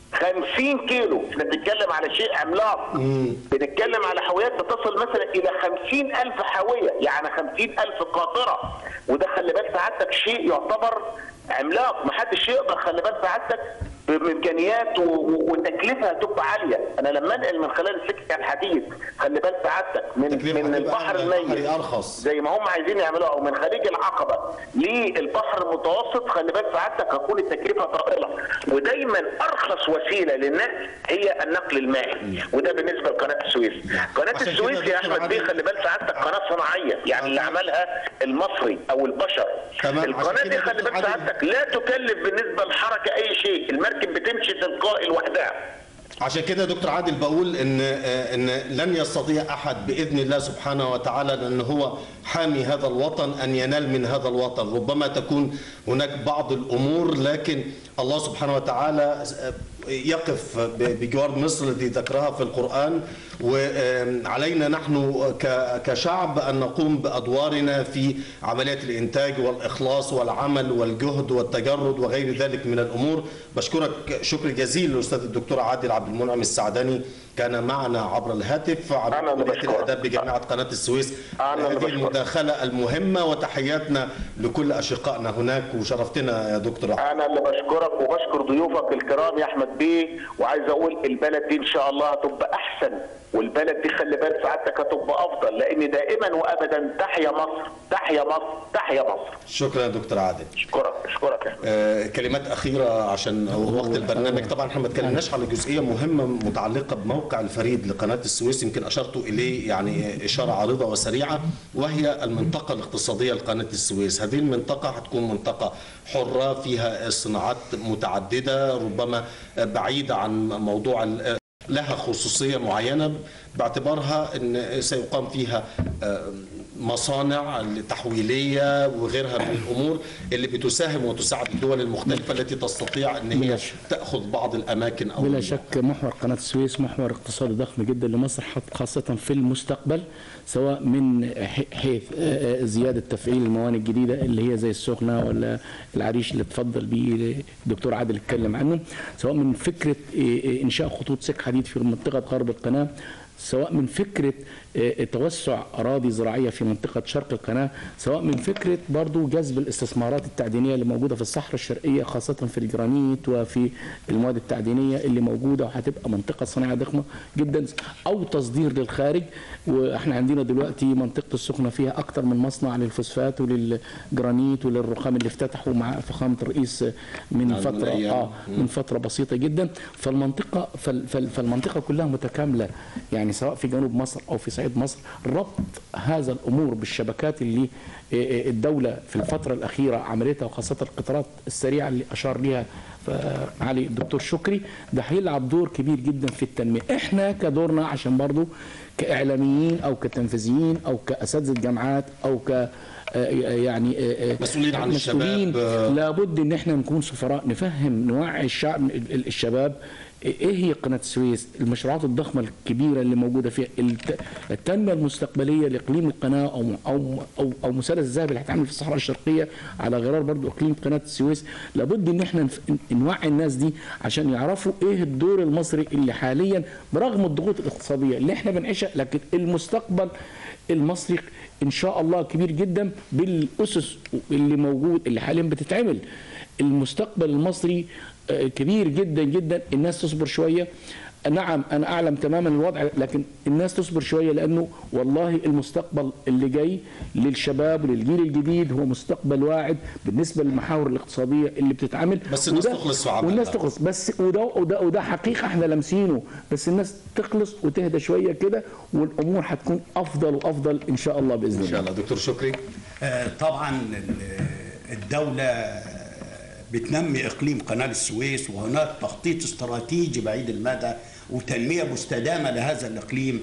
50 كيلو احنا بنتكلم على شيء عملاق بنتكلم على حاويات تصل مثلا الى 50 الف حاويه يعني 50 الف قاطره وده خلي بالك سعادتك شيء يعتبر عملاق محدش يقدر خلي بالك سعادتك بامكانيات و- و- وتكلفه تبقى عاليه انا لما انقل من خلال السكه الحديد خلي بالك سعادتك من تكلفة من هتبقى البحر أعلى، الميت البحر أرخص. زي ما هم عايزين يعملوها او من خليج العقبه للبحر المتوسط خلي بالك سعادتك هتكون التكلفه طائله ودايما ارخص وسيله للنقل هي النقل المائي وده بالنسبه لقناه السويس قناه عشان السويس كده يا دكتور احمد بيه عادل- خلي بالك سعادتك قناه صناعيه يعني اللي عملها المصري او البشر تمام، القناه عشان دي كده خلي دكتور بالك عادل- سعادتك لا تكلف بالنسبه للحركه اي شيء المركب بتمشي تلقائي لوحدها عشان كده دكتور عادل بقول ان آه، ان لن يستطيع احد باذن الله سبحانه وتعالى لان هو حامي هذا الوطن ان ينال من هذا الوطن ربما تكون هناك بعض الامور لكن الله سبحانه وتعالى آه، يقف ب- بجوار مصر التي ذكرها في القران وعلينا نحن ك- كشعب ان نقوم بادوارنا في عمليه الانتاج والاخلاص والعمل والجهد والتجرد وغير ذلك من الامور بشكرك شكر جزيل الاستاذ الدكتور عادل عبد المنعم السعدني كان معنا عبر الهاتف أنا عبر اللي كليه بشكرك. الاداب بجامعه قناه السويس أنا اللي هذه بشكرك. المداخله المهمه وتحياتنا لكل اشقائنا هناك وشرفتنا يا دكتور عادل. انا اللي بشكرك وبشكر ضيوفك الكرام يا احمد بيه وعايز اقول البلد دي ان شاء الله هتبقى احسن والبلد دي خلي بالك سعادتك هتبقى افضل لان دائما وابدا تحيا مصر تحيا مصر تحيا مصر شكرا يا دكتور عادل اشكرك اشكرك يا أحمد. آه، كلمات أخيرة عشان وقت البرنامج طبعا احنا ما اتكلمناش على جزئية مهمة متعلقة بموقع الفريد لقناة السويس يمكن أشرت إليه يعني إشارة عارضة وسريعة وهي المنطقة الاقتصادية لقناة السويس هذه المنطقة هتكون منطقة حرة فيها صناعات متعددة ربما بعيدة عن موضوع ال- لها خصوصية معينة باعتبارها أن سيقام فيها آه، مصانع تحويلية وغيرها من الأمور اللي بتساهم وتساعد الدول المختلفة التي تستطيع أن هي بلا شك. تأخذ بعض الأماكن أو بلا شك محور قناة السويس محور اقتصادي ضخم جدا لمصر حت- خاصة في المستقبل سواء من ح- حيث آه، آه، زيادة تفعيل الموانئ الجديدة اللي هي زي السخنة ولا العريش اللي اتفضل بيه الدكتور عادل اتكلم عنه سواء من فكرة آه، آه، إنشاء خطوط سك حديد في منطقة غرب القناة سواء من فكرة آه، توسع اراضي زراعيه في منطقه شرق القناه سواء من فكره برضو جذب الاستثمارات التعدينيه اللي موجوده في الصحراء الشرقيه خاصه في الجرانيت وفي المواد التعدينيه اللي موجوده وهتبقى منطقه صناعه ضخمه جدا او تصدير للخارج واحنا عندنا دلوقتي منطقه السخنه فيها اكثر من مصنع للفوسفات وللجرانيت وللرخام اللي افتتحوا مع فخامه الرئيس من من فتره أيام. اه من فتره بسيطه جدا فالمنطقه فال- فال- فالمنطقه كلها متكامله يعني سواء في جنوب مصر او في صعيد مصر ربط هذا الامور بالشبكات اللي آه، آه، الدوله في الفتره الاخيره عملتها وخاصه القطارات السريعه اللي اشار ليها آه، علي الدكتور شكري ده هيلعب دور كبير جدا في التنميه احنا كدورنا عشان برضو كاعلاميين او كتنفيذيين او كاساتذه جامعات او ك آه، يعني آه، آه، مسؤولين عن مسؤولين الشباب، آه. لابد ان احنا نكون سفراء نفهم نوعي الشعب ال- ال- الشباب ايه هي قناه السويس المشروعات الضخمه الكبيره اللي موجوده فيها الت- التنميه المستقبليه لاقليم القناه او او او, أو مثلث الذهب اللي هيتعمل في الصحراء الشرقيه على غرار برضو اقليم قناه السويس لابد ان احنا نف- نوعي الناس دي عشان يعرفوا ايه الدور المصري اللي حاليا برغم الضغوط الاقتصاديه اللي احنا بنعيشها لكن المستقبل المصري ان شاء الله كبير جدا بالاسس اللي موجود اللي حاليا بتتعمل المستقبل المصري آه، كبير جدا جدا الناس تصبر شويه نعم انا اعلم تماما الوضع لكن الناس تصبر شويه لانه والله المستقبل اللي جاي للشباب وللجيل الجديد هو مستقبل واعد بالنسبه للمحاور الاقتصاديه اللي بتتعمل بس الناس وده- تخلص في عملها. والناس تخلص بس وده وده وده حقيقه احنا لامسينه بس الناس تخلص وتهدى شويه كده والامور هتكون افضل وافضل ان شاء الله باذن ان الله شاء الله دكتور شكري آه، طبعا ال- الدولة بتنمي إقليم قناة السويس وهناك تخطيط استراتيجي بعيد المدى وتنمية مستدامة لهذا الإقليم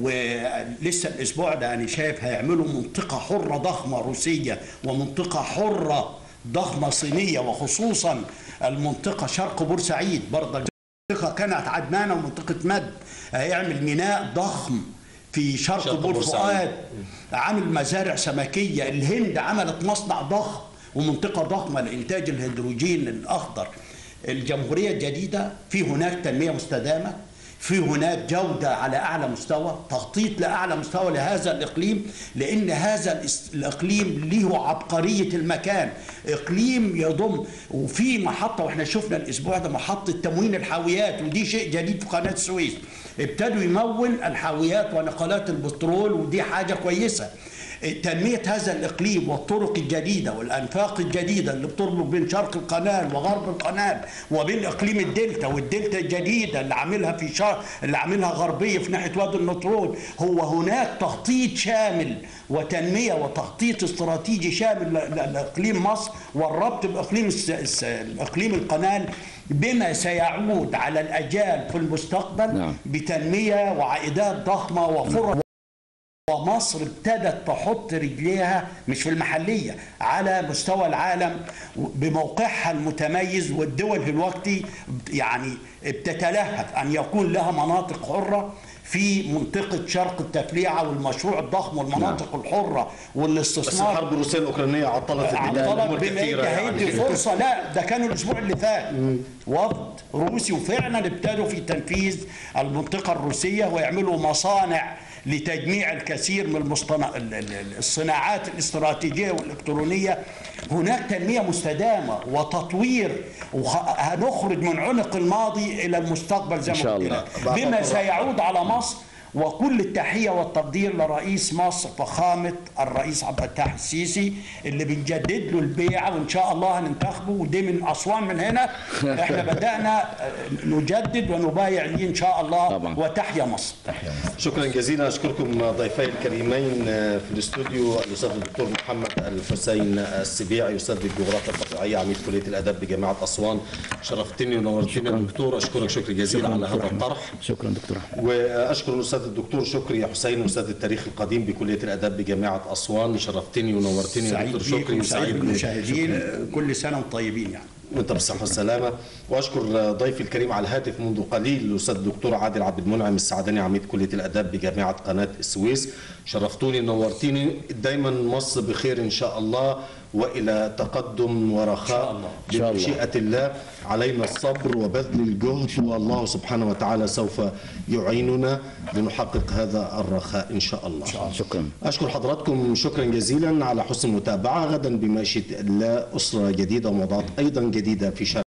ولسه الأسبوع ده أنا شايف هيعملوا منطقة حرة ضخمة روسية ومنطقة حرة ضخمة صينية وخصوصا المنطقة شرق بورسعيد برضه منطقة كانت عدنانة ومنطقة مد هيعمل ميناء ضخم في شرق, شرق بور بورسعيد. فؤاد عامل مزارع سمكية الهند عملت مصنع ضخم ومنطقة ضخمة لإنتاج الهيدروجين الأخضر الجمهورية الجديدة في هناك تنمية مستدامة في هناك جودة على أعلى مستوى تخطيط لأعلى مستوى لهذا الإقليم لأن هذا الاس- الإقليم له عبقرية المكان إقليم يضم وفي محطة وإحنا شفنا الأسبوع ده محطة تموين الحاويات ودي شيء جديد في قناة السويس ابتدوا يمول الحاويات ونقلات البترول ودي حاجة كويسة تنمية هذا الإقليم والطرق الجديدة والأنفاق الجديدة اللي بتربط بين شرق القناة وغرب القناة وبين إقليم الدلتا والدلتا الجديدة اللي عاملها في شرق اللي عاملها غربية في ناحية وادي النطرون هو هناك تخطيط شامل وتنمية وتخطيط استراتيجي شامل ل- ل- لإقليم مصر والربط بإقليم الس- الس- إقليم القناة بما سيعود على الأجيال في المستقبل نعم. بتنمية وعائدات ضخمة وفرص ومصر ابتدت تحط رجليها مش في المحلية على مستوى العالم بموقعها المتميز والدول دلوقتي يعني بتتلهف أن يكون لها مناطق حرة في منطقة شرق التفليعة والمشروع الضخم والمناطق الحرة بس والاستثمار الحرب الروسيه الاوكرانيه عطلت البلاد عطلت أمور بما كثيرة هيدي يعني. فرصه لا ده كانوا الاسبوع اللي فات وفد روسي وفعلا ابتدوا في تنفيذ المنطقه الروسيه ويعملوا مصانع لتجميع الكثير من المصطنع ال- ال- الصناعات الاستراتيجيه والالكترونيه هناك تنميه مستدامه وتطوير وهنخرج من عنق الماضي الى المستقبل زي إن ما شاء قلت الله. لك. بما سيعود على مصر وكل التحية والتقدير لرئيس مصر فخامة الرئيس عبد الفتاح السيسي اللي بنجدد له البيعة وإن شاء الله هننتخبه ودي من أسوان من هنا إحنا بدأنا آه، نجدد ونبايع ليه إن شاء الله طبعاً. وتحيا مصر شكرا جزيلا اشكركم ضيفي الكريمين في الاستوديو الاستاذ الدكتور محمد الحسين السبيعي استاذ الجغرافيا الطبيعيه عميد كليه الاداب بجامعه اسوان شرفتني ونورتني يا دكتور اشكرك شكر جزيلا على هذا الطرح شكرا دكتور أحمد. واشكر الاستاذ الدكتور شكري حسين استاذ التاريخ القديم بكليه الاداب بجامعه اسوان شرفتني ونورتني يا سعيد دكتور شكري بيكم سعيد وسعيد بك. بالمشاهدين كل سنة وانتم طيبين يعني وانت بالصحة والسلامة واشكر ضيفي الكريم على الهاتف منذ قليل الاستاذ الدكتور عادل عبد المنعم السعداني عميد كلية الاداب بجامعة قناة السويس شرفتوني نورتيني دايما مصر بخير ان شاء الله والى تقدم ورخاء الله. إن شاء الله. بمشيئة الله علينا الصبر وبذل الجهد والله سبحانه وتعالى سوف يعيننا لنحقق هذا الرخاء ان شاء الله شكرا أشكر حضراتكم شكرا جزيلا على حسن المتابعة غدا بمشيئة الله أسرة جديدة وموضوعات أيضا جديدة في شارع